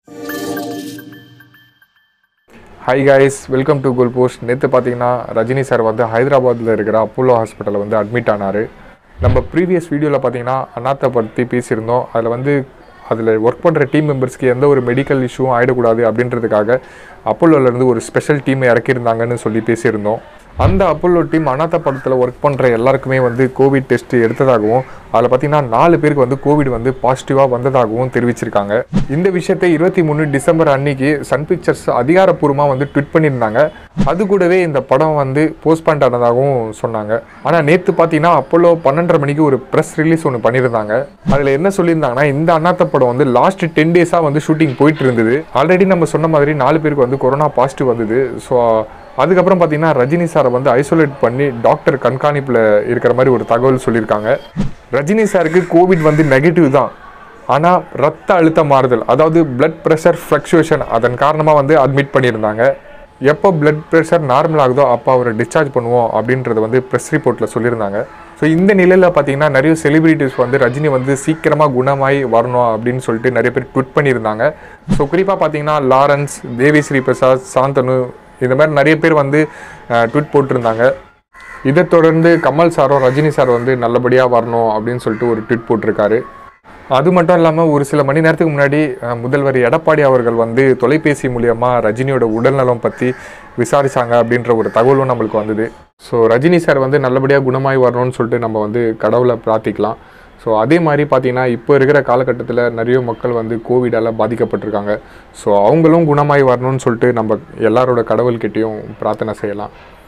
high guys welcome to goal post நேற்று பார்த்தீங்கன்னா Rajini sir வந்து ஹைதராபாத்தில் இருக்கிற அப்போலோ ஹாஸ்பிட்டலில் வந்து அட்மிட் ஆனார் நம்ம ப்ரீவியஸ் வீடியோவில் பார்த்தீங்கன்னா அனாத்தை பற்றி பேசியிருந்தோம் அதில் வந்து அதில் ஒர்க் பண்ணுற டீம் மெம்பர்ஸ்க்கு எந்த ஒரு மெடிக்கல் இஷ்யூவும் ஆகிடக்கூடாது அப்படின்றதுக்காக அப்போலோலேருந்து ஒரு ஸ்பெஷல் டீமை இறக்கியிருந்தாங்கன்னு சொல்லி பேசியிருந்தோம் அந்த அப்போலோ டீம் அனாத்த படத்தில் ஒர்க் பண்ணுற எல்லாருக்குமே வந்து கோவிட் டெஸ்ட் எடுத்ததாகவும் அதில் பார்த்தீங்கன்னா நாலு பேருக்கு வந்து கோவிட் வந்து பாசிட்டிவாக வந்ததாகவும் தெரிவிச்சிருக்காங்க இந்த விஷயத்தை இருபத்தி மூணு டிசம்பர் அன்னைக்கு சன் பிக்சர்ஸ் அதிகாரப்பூர்வமாக வந்து ட்விட் பண்ணியிருந்தாங்க அது கூடவே இந்த படம் வந்து போஸ்ட்பாண்ட் ஆனதாகவும் சொன்னாங்க ஆனால் நேற்று பார்த்தீங்கன்னா அப்போலோ பன்னெண்டரை மணிக்கு ஒரு ப்ரெஸ் ரிலீஸ் ஒன்று பண்ணியிருந்தாங்க அதில் என்ன சொல்லியிருந்தாங்கன்னா இந்த அண்ணாத்த படம் வந்து லாஸ்ட் டென் டேஸாக வந்து ஷூட்டிங் போயிட்டு இருந்தது ஆல்ரெடி நம்ம சொன்ன மாதிரி நாலு பேருக்கு வந்து கொரோனா பாசிட்டிவ் வந்தது ஸோ அதுக்கப்புறம் பார்த்தீங்கன்னா ரஜினி சாரை வந்து ஐசோலேட் பண்ணி டாக்டர் கண்காணிப்பில் இருக்கிற மாதிரி ஒரு தகவல் சொல்லியிருக்காங்க ரஜினி சாருக்கு கோவிட் வந்து நெகட்டிவ் தான் ஆனால் ரத்த அழுத்த மாறுதல் அதாவது பிளட் ப்ரெஷர் ஃப்ளக்சுவேஷன் அதன் காரணமாக வந்து அட்மிட் பண்ணியிருந்தாங்க எப்போ பிளட் ப்ரெஷர் நார்மல் ஆகுதோ அப்போ அவரை டிஸ்சார்ஜ் பண்ணுவோம் அப்படின்றத வந்து ப்ரெஸ் ரிப்போர்ட்டில் சொல்லியிருந்தாங்க ஸோ இந்த நிலையில் பார்த்தீங்கன்னா நிறைய செலிபிரிட்டிஸ் வந்து ரஜினி வந்து சீக்கிரமாக குணமாய் வரணும் அப்படின்னு சொல்லிட்டு நிறைய பேர் ட்விட் பண்ணியிருந்தாங்க ஸோ குறிப்பாக பார்த்தீங்கன்னா லாரன்ஸ் தேவிஸ்ரீ பிரசாத் சாந்தனு இந்த மாதிரி நிறைய பேர் வந்து ட்விட் போட்டிருந்தாங்க இதை தொடர்ந்து கமல் சாரும் ரஜினி சார் வந்து நல்லபடியாக வரணும் அப்படின்னு சொல்லிட்டு ஒரு ட்விட் போட்டிருக்காரு அது மட்டும் இல்லாமல் ஒரு சில மணி நேரத்துக்கு முன்னாடி அஹ், முதல்வர் எடப்பாடி அவர்கள் வந்து தொலைபேசி மூலியமாக ரஜினியோட உடல்நலம் பற்றி விசாரிச்சாங்க அப்படின்ற ஒரு தகவலும் நம்மளுக்கு வந்தது ஸோ ரஜினி சார் வந்து நல்லபடியாக குணமாய் வரணும்னு சொல்லிட்டு நம்ம வந்து கடவுளை பிரார்த்திக்கலாம் ஸோ அதே மாதிரி பார்த்தீங்கன்னா இப்போ இருக்கிற காலகட்டத்தில் நிறைய மக்கள் வந்து கோவிடால் பாதிக்கப்பட்டிருக்காங்க ஸோ அவங்களும் குணமாய் வரணும்னு சொல்லிட்டு நம்ம எல்லாரோட கடவுள்கிட்டையும் பிரார்த்தனை செய்யலாம்